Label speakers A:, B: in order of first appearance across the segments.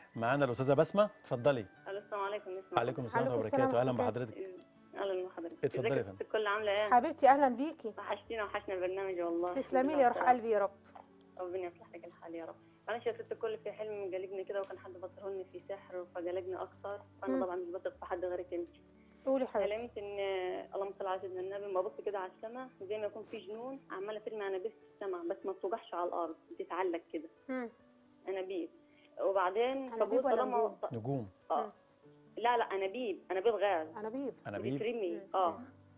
A: معانا الاستاذه بسمه اتفضلي
B: الو السلام عليكم نسمع
A: عليكم السلام
C: عليكم
A: وبركاته
C: السلام
A: اهلا
C: ورحمة الله.
A: بحضرتك
B: اهلا بحضرتك
A: اتفضلي
B: ازيك
A: يا
B: يا
A: فندم.
B: ست الكل عامله ايه؟
C: حبيبتي اهلا بيكي
B: وحشتينا وحشنا البرنامج والله
C: تسلمي لي يا روح قلبي يا رب
B: ربنا يصلح لك الحال يا رب معلش يا ست الكل في حلم جالجني كده وكان حد بصرهني في سحر فجالجني اكتر
C: مم.
B: فانا طبعا مش بثق في حد غيرك انت
C: قولي حبيبتي
B: حلمت ان اللهم صل على سيدنا النبي ما ببص كده على السماء زي ما يكون في جنون عماله ترمي انابيب في السماء بس ما بتوجعش على الارض بتتعلق كده
C: مم.
B: انابيب وبعدين
C: أنابيب
B: فبقول
C: ولا
B: طالما
C: نجوم؟
A: نجوم
B: اه لا لا انابيب انابيب غاز
C: انابيب
A: انابيب
B: بترمي
C: مم.
B: اه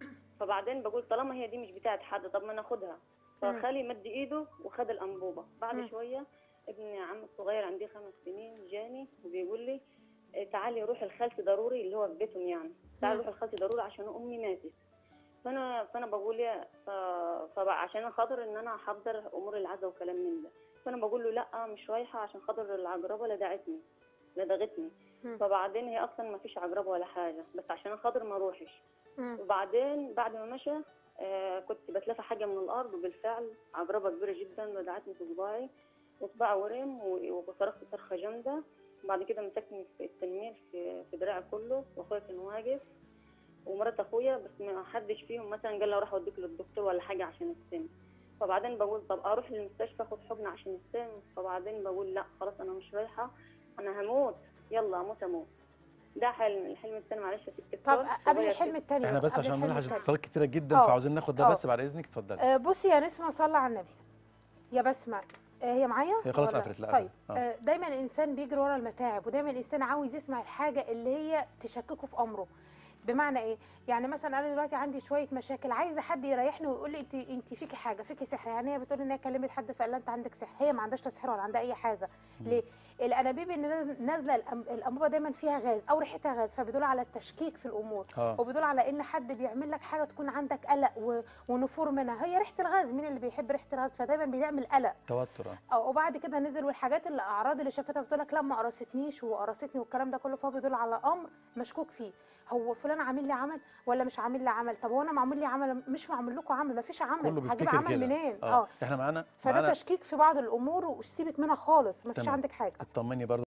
B: فبعدين بقول طالما هي دي مش بتاعت حد طب ما ناخدها
C: مم.
B: فخالي مد ايده وخد الانبوبه بعد
C: مم.
B: شويه ابن عم الصغير عندي خمس سنين جاني وبيقول لي إيه، تعالي روحي لخالتي ضروري اللي هو في بيتهم يعني تعالي
C: مم.
B: روحي لخالتي ضروري عشان امي ماتت فانا فانا بقول يا ف... فعشان خاطر ان انا احضر امور العزا وكلام من ده فانا بقول له لا مش رايحه عشان خاطر العجربه لدعتني لدغتني
C: مم.
B: فبعدين هي اصلا ما فيش عجربه ولا حاجه بس عشان خاطر ما اروحش
C: مم.
B: وبعدين بعد ما مشى آه كنت بتلافى حاجه من الارض وبالفعل عجربه كبيره جدا بدعتني في صباعي وصباعي ورم و- وصرخت صرخه جامده وبعد كده مسكني في التنميل في, في دراعي كله واخويا كان واقف ومرات اخويا بس ما حدش فيهم مثلا قال له راح اوديك للدكتور ولا حاجه عشان السم فبعدين بقول طب اروح للمستشفى اخد حقنه عشان السم فبعدين بقول لا خلاص انا مش رايحه انا هموت يلا اموت اموت ده حلم الحلم الثاني معلش يا ست
C: طب
B: الكل
C: قبل
B: صغير
C: الحلم التاني
A: احنا بس
C: قبل
A: عشان
C: الحلم
A: نلحق
C: التاني.
A: اتصالات كتيره جدا
C: آه.
A: فعاوزين ناخد ده
C: آه.
A: بس بعد اذنك اتفضلي
C: آه، بصي يا نسمه صلى على النبي يا بسمه آه، هي معايا
A: هي خلاص
C: ولا-
A: قفلت، لا
C: طيب
A: قفلت. آه.
C: آه، دايما الانسان بيجري ورا المتاعب ودايما الانسان عاوز يسمع الحاجه اللي هي تشككه في امره بمعنى ايه يعني مثلا انا دلوقتي عندي شويه مشاكل عايزه حد يريحني ويقول لي انت انت فيكي حاجه فيكي سحر يعني هي بتقول ان هي كلمت حد فقال لها انت عندك سحر هي ما عندهاش لا سحر ولا عندها اي حاجه
A: مم.
C: ليه الانابيب اللي نازله الأم- الانبوبه دايما فيها غاز او ريحتها غاز فبيدل على التشكيك في الامور
A: اه
C: وبيدل على ان حد بيعمل لك حاجه تكون عندك قلق و... ونفور منها هي ريحه الغاز مين اللي بيحب ريحه الغاز فدايما بيعمل قلق
A: توتر اه
C: أو وبعد كده نزل والحاجات اللي الاعراض اللي شافتها بتقول لك لا ما قرصتنيش وقرصتني والكلام ده كله فهو بيدل على امر مشكوك فيه هو فلان عامل لي عمل ولا مش عامل لي عمل طب هو انا معمول لي عمل مش معمول لكم عمل ما فيش عمل
A: كله
C: هجيب
A: بيفتكر
C: عمل
A: كده
C: منين
A: اه احنا معانا
C: فده
A: معانا
C: تشكيك في بعض الامور وسيبك منها خالص ما فيش
A: تمام.
C: عندك حاجه
A: اطمني برضه